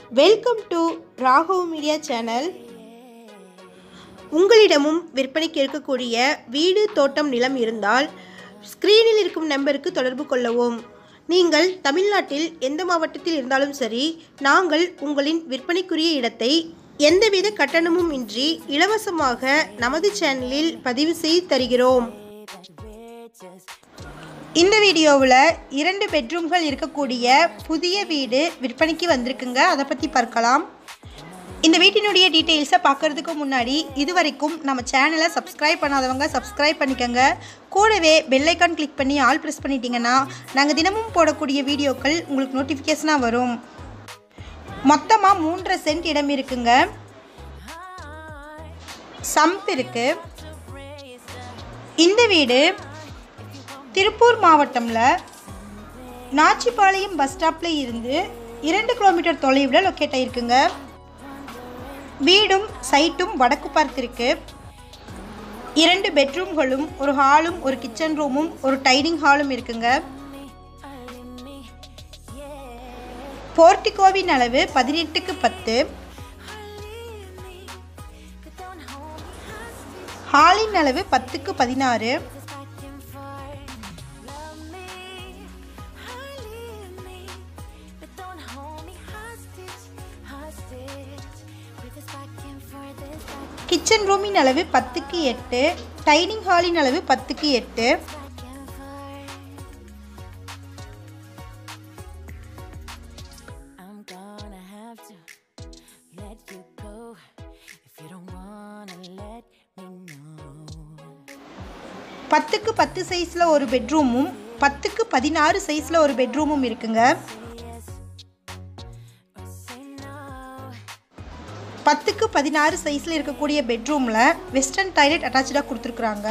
Welcome to Raghav media channel உங்களிடமும் விற்பனைக்கு இருக்கக்கூடிய வீடு தோட்டம் நிலம் இருந்தால் ஸ்க்ரீனில் இருக்கும் நம்பருக்கு தொடர்பு கொள்ளவும் நீங்கள் தமிழ்நாட்டில் எந்த மாவட்டத்தில் இருந்தாலும் சரி நாங்கள் உங்களின் விற்பனைக்குரிய இடத்தை எந்தவித கட்டணமும் இன்றி இலவசமாக நமது சேனலில் பதிவு செய்து தருகிறோம் இந்த வீடியோவில் இரண்டு பெட்ரூம்கள் இருக்கக்கூடிய புதிய வீடு விற்பனைக்கு வந்திருக்குங்க அதை பற்றி பார்க்கலாம் இந்த வீட்டினுடைய டீட்டெயில்ஸை பார்க்கறதுக்கு முன்னாடி இது வரைக்கும் நம்ம சேனலை சப்ஸ்கிரைப் பண்ணாதவங்க சப்ஸ்கிரைப் பண்ணிக்கோங்க கூடவே பெல் ஐக்கான் கிளிக் பண்ணி ஆல் ப்ரெஸ் பண்ணிட்டீங்கன்னா நாங்கள் தினமும் போடக்கூடிய வீடியோக்கள் உங்களுக்கு நோட்டிஃபிகேஷனாக வரும் மொத்தமாக மூன்றரை சென்ட் இடம் இருக்குங்க சம்ப் இருக்கு இந்த வீடு திருப்பூர் மாவட்டம்ல நாச்சிபாளையம் பஸ் ஸ்டாப்பில் இருந்து இரண்டு கிலோமீட்டர் தொலைவில் லொக்கேட் ஆகிருக்குங்க வீடும் சைட்டும் வடக்கு பார்த்திருக்கு இரண்டு பெட்ரூம்களும் ஒரு ஹாலும் ஒரு கிச்சன் ரூமும் ஒரு டைனிங் ஹாலும் இருக்குங்க போர்ட்டிகோவின் அளவு பதினெட்டுக்கு பத்து ஹாலின் அளவு பத்துக்கு பதினாறு கிச்சன் ரூமின் அளவு பத்துக்கு எட்டு டைனிங் ஹாலின் அளவு பத்துக்கு எட்டு I'm gonna have to let you go if you don't wanna let me know. பத்துக்கு பத்து சைஸில் ஒரு பெட்ரூமும் பத்துக்கு பதினாறு சைஸில் ஒரு பெட்ரூமும் இருக்குங்க Or say no. பத்துக்கு பதினாறு சைஸில் இருக்கக்கூடிய பெட்ரூமில் வெஸ்டர்ன் டாய்லெட் அட்டாச்சாக கொடுத்துருக்குறாங்க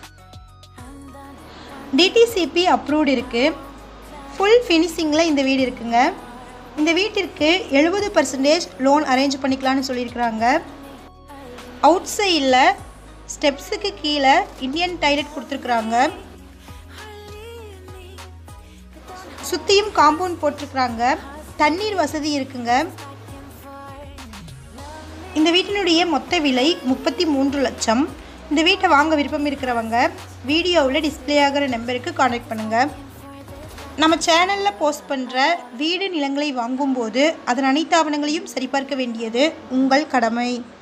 டிடிசிபி அப்ரூவ்டு இருக்குது ஃபுல் ஃபினிஷிங்கில் இந்த வீடு இருக்குங்க இந்த வீட்டிற்கு எழுபது பர்சன்டேஜ் லோன் அரேஞ்ச் பண்ணிக்கலாம்னு சொல்லியிருக்கிறாங்க அவுட் சைடில் ஸ்டெப்ஸுக்கு கீழே இந்தியன் டாய்லெட் கொடுத்துருக்குறாங்க சுற்றியும் காம்பவுண்ட் போட்டிருக்கிறாங்க தண்ணீர் வசதி இருக்குங்க இந்த வீட்டினுடைய மொத்த விலை முப்பத்தி மூன்று லட்சம் இந்த வீட்டை வாங்க விருப்பம் இருக்கிறவங்க வீடியோவில் டிஸ்ப்ளே ஆகிற நம்பருக்கு காண்டாக்ட் பண்ணுங்கள் நம்ம சேனலில் போஸ்ட் பண்ணுற வீடு நிலங்களை வாங்கும்போது அதன் அனைத்து ஆவணங்களையும் சரிபார்க்க வேண்டியது உங்கள் கடமை